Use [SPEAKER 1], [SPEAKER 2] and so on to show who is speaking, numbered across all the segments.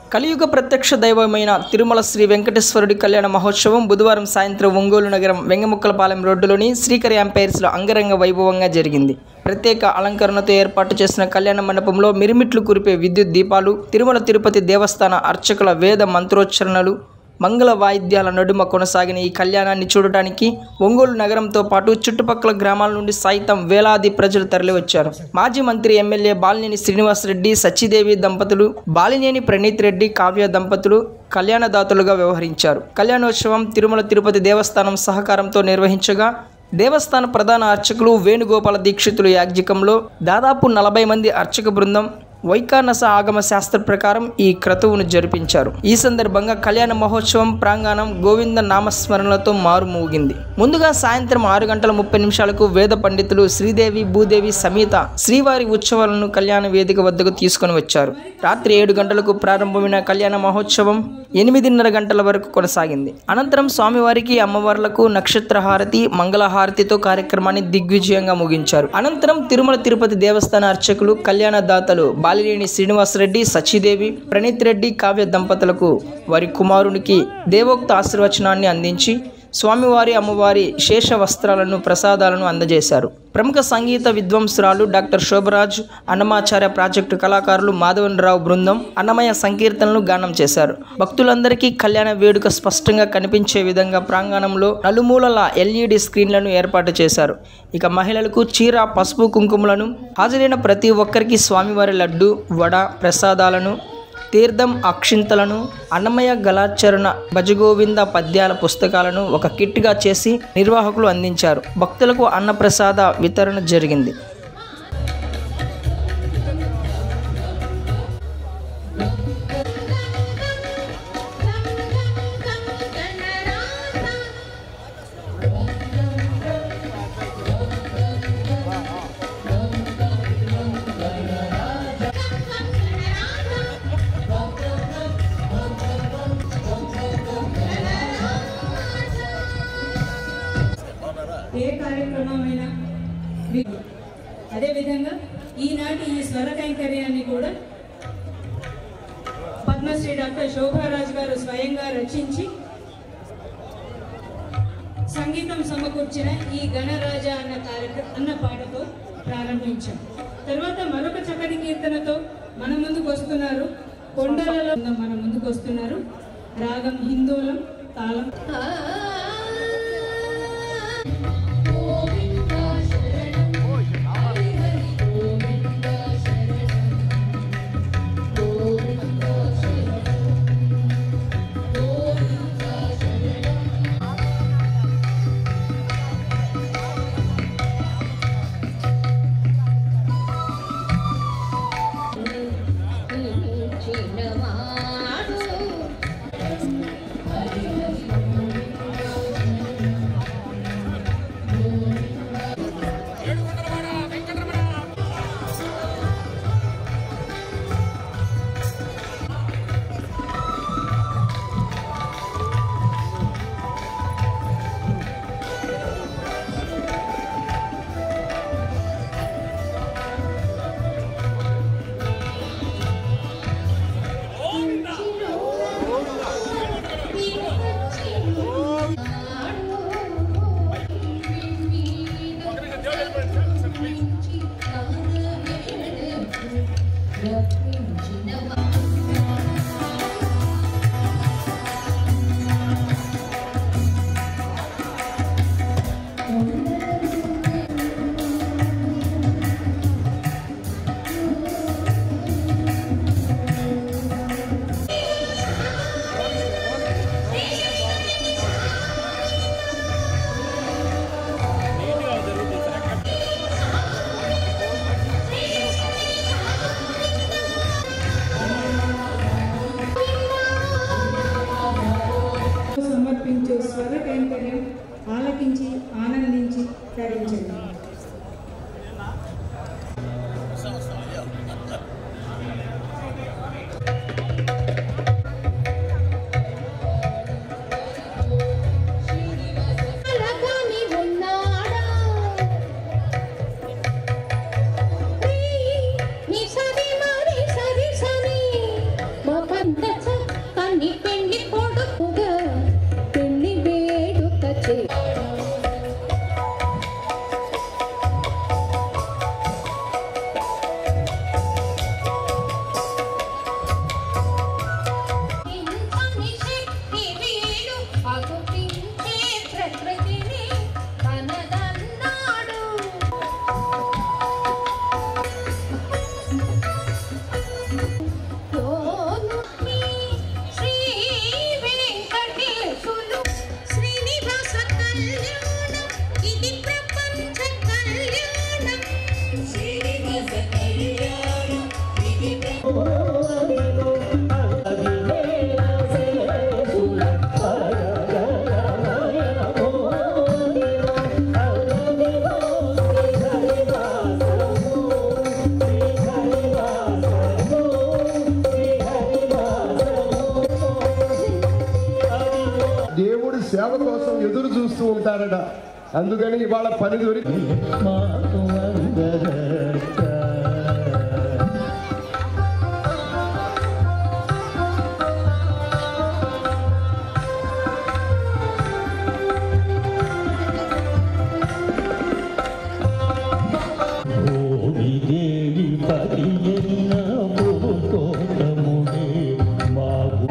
[SPEAKER 1] కలియుగ ప్రత్యక్ష దైవమైన తిరుమల శ్రీ వెంకటేశ్వరుడి కళ్యాణ మహోత్సవం బుధవారం సాయంత్రం ఒంగోలు నగరం వెంగముక్కలపాలెం రోడ్డులోని శ్రీకరి అంపైర్స్లో అంగరంగ వైభవంగా జరిగింది ప్రత్యేక అలంకరణతో ఏర్పాటు చేసిన కళ్యాణ మండపంలో మిరిమిట్లు కురిపే విద్యుత్ దీపాలు తిరుమల తిరుపతి దేవస్థాన అర్చకుల వేద మంత్రోచ్చరణలు మంగళ వాయిద్యాల నడుమ కొనసాగిన ఈ కళ్యాణాన్ని చూడటానికి ఒంగోలు నగరంతో పాటు చుట్టుపక్కల గ్రామాల నుండి సైతం వేలాది ప్రజలు తరలివచ్చారు మాజీ మంత్రి ఎమ్మెల్యే బాలినేని శ్రీనివాసరెడ్డి సచ్చిదేవి దంపతులు బాలినేని ప్రణీత్ రెడ్డి కావ్య దంపతులు కళ్యాణదాతలుగా వ్యవహరించారు కళ్యాణోత్సవం తిరుమల తిరుపతి దేవస్థానం సహకారంతో నిర్వహించగా దేవస్థాన ప్రధాన అర్చకులు వేణుగోపాల దీక్షితులు యాజ్ఞికంలో దాదాపు నలభై మంది అర్చక బృందం వైకానస ఆగమ శాస్త్ర ప్రకారం ఈ క్రతువును జరిపించారు ఈ సందర్భంగా కళ్యాణ మహోత్సవం ప్రాంగణం గోవింద నామస్మరణలతో మారుమోగింది ముందుగా సాయంత్రం ఆరు గంటల ముప్పై నిమిషాలకు వేద పండితులు శ్రీదేవి భూదేవి సమేత శ్రీవారి ఉత్సవాలను కళ్యాణ వేదిక వద్దకు తీసుకొని వచ్చారు రాత్రి ఏడు గంటలకు ప్రారంభమైన కళ్యాణ మహోత్సవం ఎనిమిదిన్నర గంటల వరకు కొనసాగింది అనంతరం స్వామివారికి అమ్మవార్లకు నక్షత్ర హారతి మంగళహారతితో కార్యక్రమాన్ని దిగ్విజయంగా ముగించారు అనంతరం తిరుమల తిరుపతి దేవస్థాన అర్చకులు కళ్యాణ దాతలు బాలినేని శ్రీనివాసరెడ్డి సచిదేవి ప్రణీత్ రెడ్డి కావ్య దంపతులకు వారి కుమారునికి దేవోక్త ఆశీర్వచనాన్ని అందించి స్వామివారి అమ్మవారి శేష వస్త్రాలను ప్రసాదాలను అందజేశారు ప్రముఖ సంగీత విద్వాంసురాలు డాక్టర్ శోభరాజ్ అన్నమాచార్య ప్రాజెక్టు కళాకారులు మాధవన్ రావు బృందం అన్నమయ సంకీర్తనలు గానం చేశారు భక్తులందరికీ కళ్యాణ వేడుక స్పష్టంగా కనిపించే విధంగా ప్రాంగణంలో నలుమూలల ఎల్ఈడి స్క్రీన్లను ఏర్పాటు చేశారు ఇక మహిళలకు చీర పసుపు కుంకుమలను హాజరైన ప్రతి ఒక్కరికి స్వామివారి లడ్డు వడ ప్రసాదాలను తీర్థం అక్షింతలను అన్నమయ గలాచరణ భజగోవింద పద్యాల పుస్తకాలను ఒక కిట్గా చేసి నిర్వాహకులు అందించారు భక్తులకు అన్నప్రసాద వితరణ జరిగింది
[SPEAKER 2] ఏ కార్యక్రమమైనా వి- అదేవిధంగా ఈనాటి ఈ స్వర కైంకర్యాన్ని కూడా పద్మశ్రీ డాక్టర్ శోభారాజ్ గారు స్వయంగా రచించి సంగీతం సమకూర్చిన ఈ గణరాజ అన్న కార్యక్రమ అన్న పాటతో ప్రారంభించాం తర్వాత మరొక చక్కటి కీర్తనతో మన ముందుకు వస్తున్నారు కొండలలో మన ముందుకు వస్తున్నారు రాగం హిందోళం తాళం సమర్పించే స్వర కైంకర్యం ఆలకించి ఆనందించి తరించండి
[SPEAKER 3] అలగాని ఉన్నాడా నీ సరి మరి సరి సరి మా పంత
[SPEAKER 4] ఆనందిస్తూ ఉంటారట అందుకని ఇవాళ పని దొరికి
[SPEAKER 5] దేవి పరియన్న తోటముడే మాకు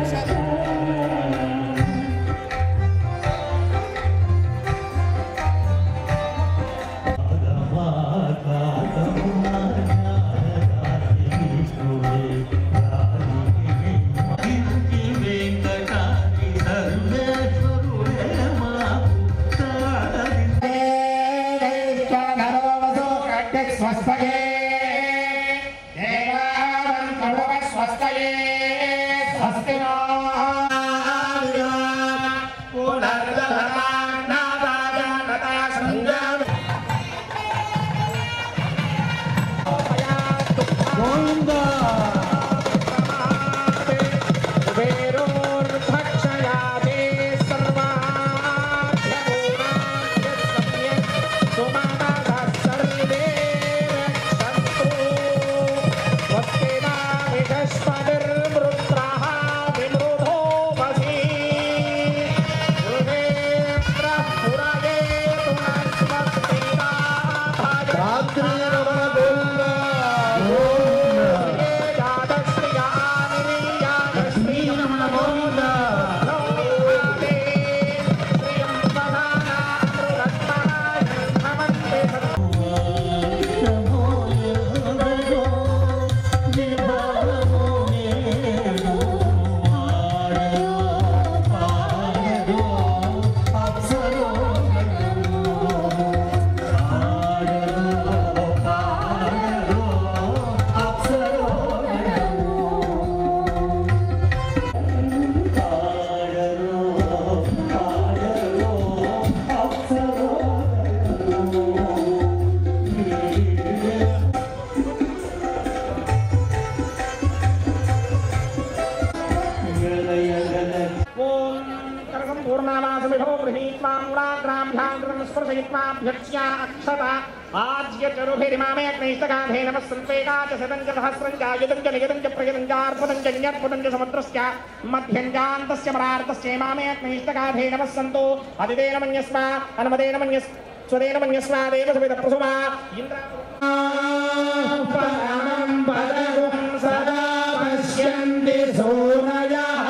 [SPEAKER 4] రాత్రి రమణ గోవింద
[SPEAKER 6] पूर्णावासमिषो गृहीत्वा मूलाग्राम्भ्यां स्पर्शयित्वा भ्यक्ष्या अक्षता आज्यचरुभिरिमामे अग्नैष्टगाधे नमः सन्त्वेका च शतं च सहस्रं च युतं च नियतं च प्रयतं च अर्पतं च नियर्पतं च समुद्रस्य मध्यञ्जान्तस्य परार्तस्य इमामे अग्नैष्टगाधे नमः सन्तो अदितेन मन्यस्व अनुमतेन मन्यस्व स्वदेन मन्यस्व देव सवित प्रसुमा इन्द्रा पराणं पदगुं सदा पश्यन्ति सूरयः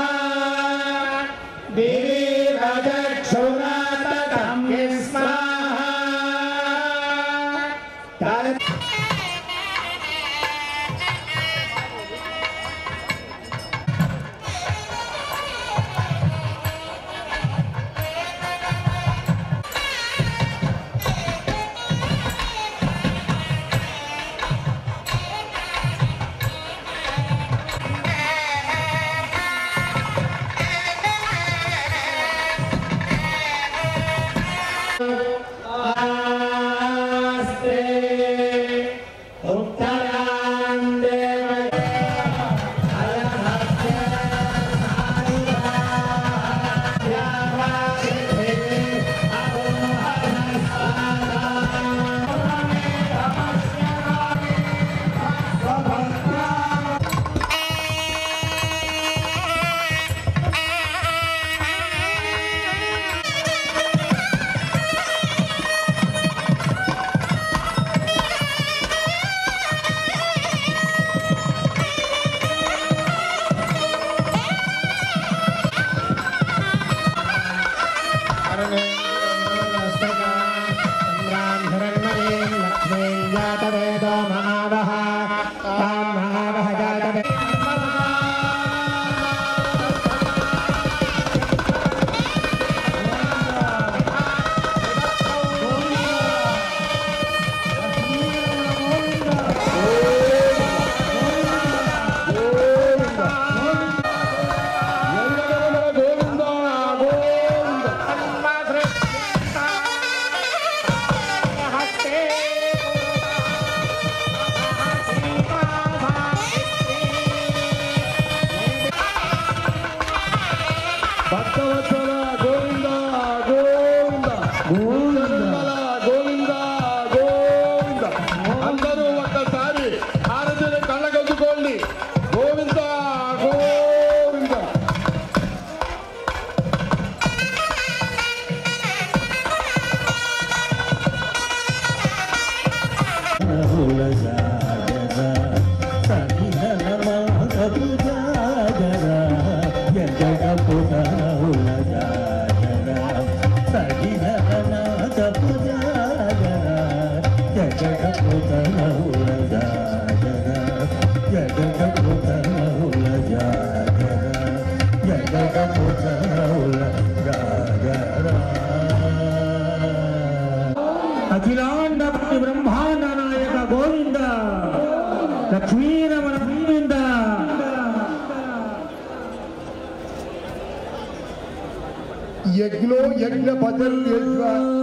[SPEAKER 6] देवी रजक्षुराततं स्वाहा जातवेदो महावः तां महावः जातवे
[SPEAKER 4] గోవింద గోవింద
[SPEAKER 6] హస్తే
[SPEAKER 5] అఖిలాండ బ్రహ్మాండ నాయక గోవింద లక్ష్మీరమణ గోవింద
[SPEAKER 4] యజ్ఞో యజ్ఞ పదల్ యజ్ఞ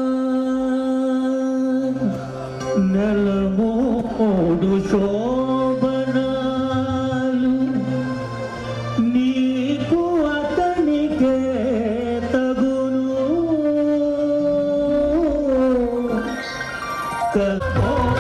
[SPEAKER 5] నెలమోడు శోభనాలు నీకు అతనికే తగును కో